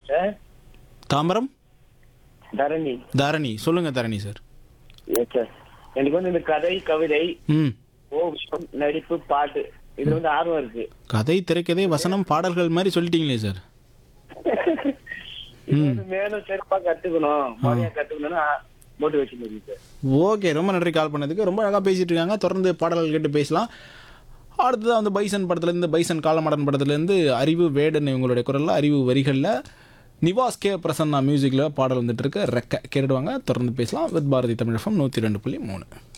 sir Tambaram தரணி தரணி சொல்லுங்க தரணி sir yes sir எனக்கு வந்து இந்த கதை கவிதை ம் ஓவியம் நடிப்பு பாட்டு இது வந்து ஆர்வம் இருக்கு கதை திரைக்கதை வசனம் பாடல்கள் மாதிரி சொல்லிட்டீங்களே சார் இது வந்து மேலும் சிறப்பா கத்துக்கணும் முறையா கத்துக்கணும்னு மோட்டிவேஷன் இருக்கு சார் ஓகே ரொம்ப நன்றி கால் பண்ணதுக்கு ரொம்ப அழகாக பேசிட்டு இருக்காங்க தொடர்ந்து பாடல்கள் கேட்டு பேசலாம் அடுத்ததாக வந்து பைசன் படத்துலேருந்து பைசன் காலமாடன் படத்துலேருந்து அறிவு வேடன் இவங்களுடைய குரலில் அறிவு வரிகளில் நிவாஸ் கே பிரசன்னா மியூசிக்கில் பாடல் வந்துட்டு இருக்கு ரெக்க கேட்டுடுவாங்க தொடர்ந்து பேசலாம் வித் பாரதி தமிழகம் நூற்றி ரெண்டு புள்ளி மூணு